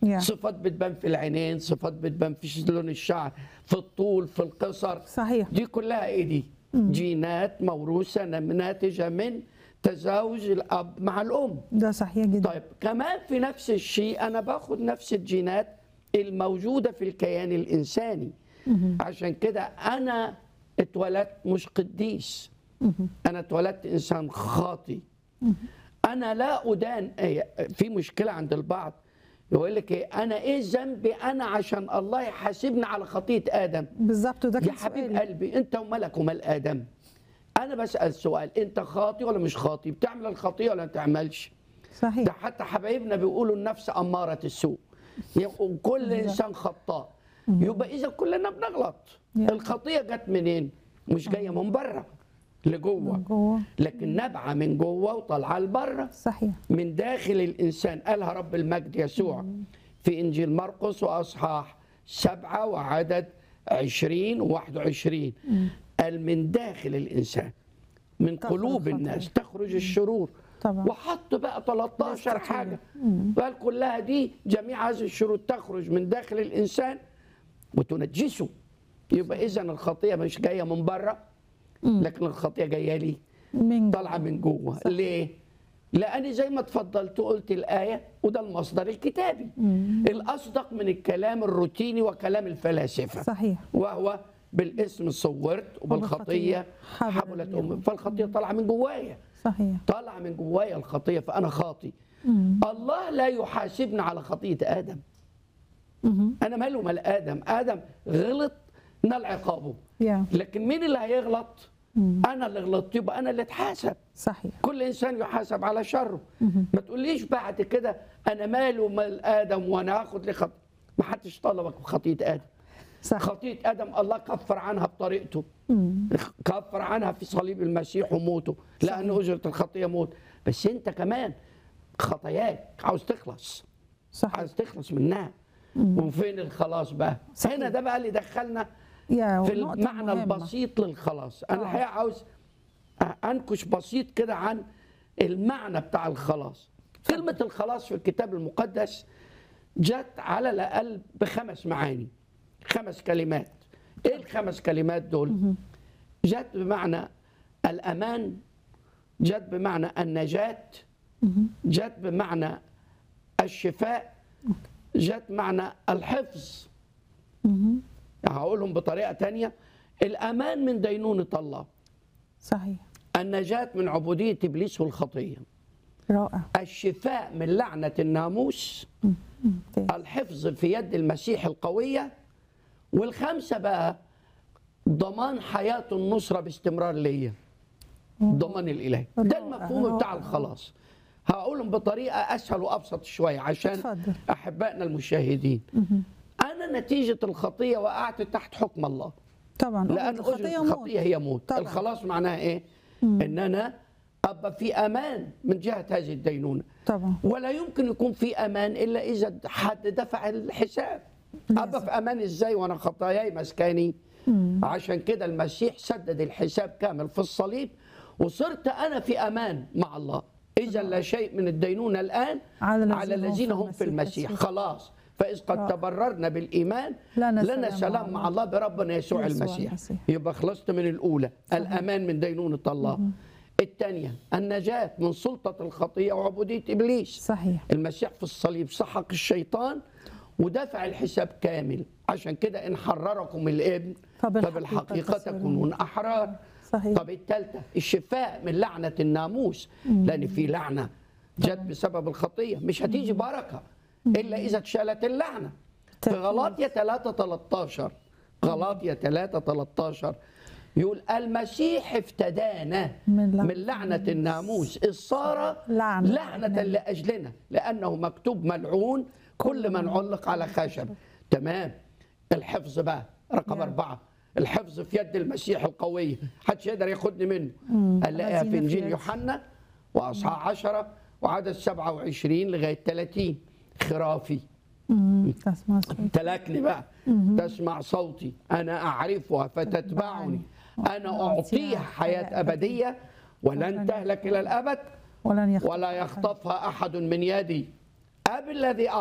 Yeah. صفات بتبان في العينين صفات بتبان في لون الشعر في الطول في القصر صحيح دي كلها ايه دي جينات موروثه ناتجه من تزاوج الاب مع الام ده صحيح جدا طيب كمان في نفس الشيء انا باخد نفس الجينات الموجوده في الكيان الانساني عشان كده انا اتولدت مش قديس انا اتولدت انسان خاطي انا لا ادان إيه، في مشكله عند البعض يقول لك ايه انا ايه ذنبي انا عشان الله يحاسبني على خطيه ادم بالظبط وده يا كان حبيب سؤالي قلبي انت ومالك ومال ادم انا بسال سؤال انت خاطي ولا مش خاطي بتعمل الخطيه ولا ما بتعملش ده صحيح حتى حبايبنا بيقولوا النفس اماره السوء يعني كل انسان خطاء يبقى اذا كلنا بنغلط يا. الخطيه جت منين مش جايه من بره لجوه من جوه لكن نابعه من جوه وطالعه لبره صحيح من داخل الإنسان قالها رب المجد يسوع في إنجيل مرقس وأصحاح سبعة وعدد عشرين وواحد وعشرين قال من داخل الإنسان من تخرج قلوب الخطايا. الناس تخرج الشرور طبعا وحط بقى 13 الاستراتيجية. حاجة قال كلها دي جميع هذه الشرور تخرج من داخل الإنسان وتنجسه يبقى إذا الخطية مش جاية من بره لكن الخطية جاية لي من طالعه من جوه ليه لان زي ما اتفضلت وقلت الايه وده المصدر الكتابي الاصدق من الكلام الروتيني وكلام الفلاسفه صحيح وهو بالاسم صورت وبالخطيه وبالخطية حملت حملت امي فالخطيه طالعه من جوايا صحيح طالعه من جوايا الخطيه فانا خاطي الله لا يحاسبنا على خطيه ادم مهم. انا ماله مال ادم ادم غلط نال عقابه يا لكن مين اللي هيغلط انا اللي غلطت يبقى انا اللي اتحاسب صحيح كل انسان يحاسب على شره ما تقوليش بعد كده انا مال ومال ادم وانا هاخد لي خط ما حدش طلبك بخطيه ادم صح خطيه ادم الله كفر عنها بطريقته كفر عنها في صليب المسيح وموته لان اجره الخطيه موت بس انت كمان خطاياك عاوز تخلص صحيح عاوز تخلص منها وفين الخلاص بقى صحيح. هنا ده بقى اللي دخلنا يا في ونقطة المعنى مهمة. البسيط للخلاص انا آه. الحقيقه عاوز انكش بسيط كده عن المعنى بتاع الخلاص كلمه الخلاص في الكتاب المقدس جت على الاقل بخمس معاني خمس كلمات ايه الخمس كلمات دول جت بمعنى الامان جت بمعنى النجاه جت بمعنى الشفاء جت معنى الحفظ مهم. هقولهم بطريقة تانية الأمان من دينونة الله صحيح النجاة من عبودية إبليس والخطية رائع الشفاء من لعنة الناموس ممتاز. الحفظ في يد المسيح القوية والخمسة بقى ضمان حياة النصرة باستمرار ليا ضمان الإلهي ده رائع، المفهوم بتاع رائع. الخلاص هقولهم بطريقة أسهل وأبسط شوية عشان اتفضل. أحبائنا المشاهدين أنا نتيجة الخطية وقعت تحت حكم الله طبعا لان الخطية اجره موت. الخطيه هي موت طبعاً. الخلاص معناها ايه ان انا ابقى في امان من جهه هذه الدينونه طبعا ولا يمكن يكون في امان الا اذا حد دفع الحساب ابقى في امان ازاي وانا خطاياي مسكاني عشان كده المسيح سدد الحساب كامل في الصليب وصرت انا في امان مع الله اذا لا شيء من الدينونه الان على الذين على الذين هم في المسيح خلاص فإذ قد رائع. تبررنا بالإيمان لنا لنا سلام سلام مع مع الله بربنا يسوع يسوع المسيح المسيح. يبقى خلصت من الأولى الأمان من دينونة الله الثانية النجاة من سلطة الخطية وعبودية إبليس صحيح المسيح في الصليب سحق الشيطان ودفع الحساب كامل عشان كده إن حرركم الابن فبالحقيقة فبالحقيقة تصيرون تكونون أحرار صحيح طب الثالثة الشفاء من لعنة الناموس لأن في لعنة جت بسبب الخطية مش هتيجي بركة إلا إذا اتشالت اللعنة في تأكيد. غلاطية 3 13 غلاطية 3 13 يقول المسيح افتدانا من لعنة من لعنة الناموس إذ صار لعنة لعنة لأجلنا لأنه مكتوب ملعون كل من علق على خشب تمام الحفظ بقى رقم يا. أربعة الحفظ في يد المسيح القوية محدش يقدر ياخدني منه هنلاقيها في الذين في إنجيل يد. يوحنا وأصحاح 10 وعدد 27 لغاية 30 خرافي مم. تسمع صوت. امتلكني بقى تسمع صوتي أنا أعرفها فتتبعني أنا أعطيها حياة أبدية ولن تهلك إلى الأبد ولن يخطف ولا يخطفها أحد من يدي أب الذي